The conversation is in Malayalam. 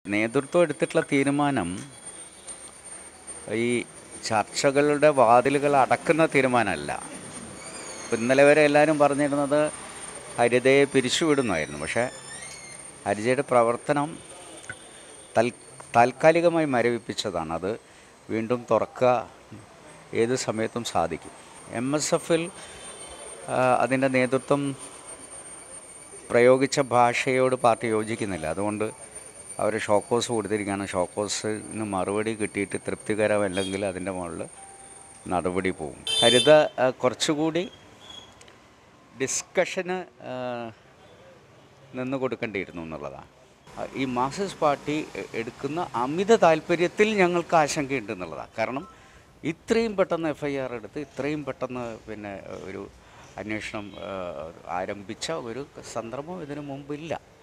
നേതൃത്വം എടുത്തിട്ടുള്ള തീരുമാനം ഈ ചർച്ചകളുടെ വാതിലുകൾ അടക്കുന്ന തീരുമാനമല്ല ഇപ്പം ഇന്നലെ വരെ എല്ലാവരും പറഞ്ഞിരുന്നത് ഹരിതയെ പിരിച്ചുവിടുന്നായിരുന്നു പക്ഷേ ഹരിതയുടെ പ്രവർത്തനം തൽ താൽക്കാലികമായി മരവിപ്പിച്ചതാണ് അത് വീണ്ടും തുറക്കുക ഏത് സമയത്തും സാധിക്കും എം എസ് എഫിൽ അതിൻ്റെ നേതൃത്വം പ്രയോഗിച്ച ഭാഷയോട് പാർട്ടി യോജിക്കുന്നില്ല അതുകൊണ്ട് അവർ ഷോക്കോസ് കൊടുത്തിരിക്കുകയാണ് ഷോക്കോസിന് മറുപടി കിട്ടിയിട്ട് തൃപ്തികരമല്ലെങ്കിൽ അതിൻ്റെ മുകളിൽ നടപടി പോകും ഹരിത ആ, കുറച്ചുകൂടി ഡിസ്കഷന് ആ, നിന്ന് കൊടുക്കേണ്ടിയിരുന്നു എന്നുള്ളതാണ് ആ, ഈ മാർക്സിസ്റ്റ് പാർട്ടി എ- എടുക്കുന്ന അമിത താല്പര്യത്തിൽ ഞങ്ങൾക്ക് ആശങ്കയുണ്ട് എന്നുള്ളതാണ് കാരണം ഇത്രയും പെട്ടെന്ന് എഫ് ഐ ആർ എടുത്ത് ഇത്രയും പെട്ടെന്ന് പിന്നെ ഒരു അന്വേഷണം ആ, ആരംഭിച്ച ഒരു സന്ദർഭം ഇതിനു മുമ്പില്ല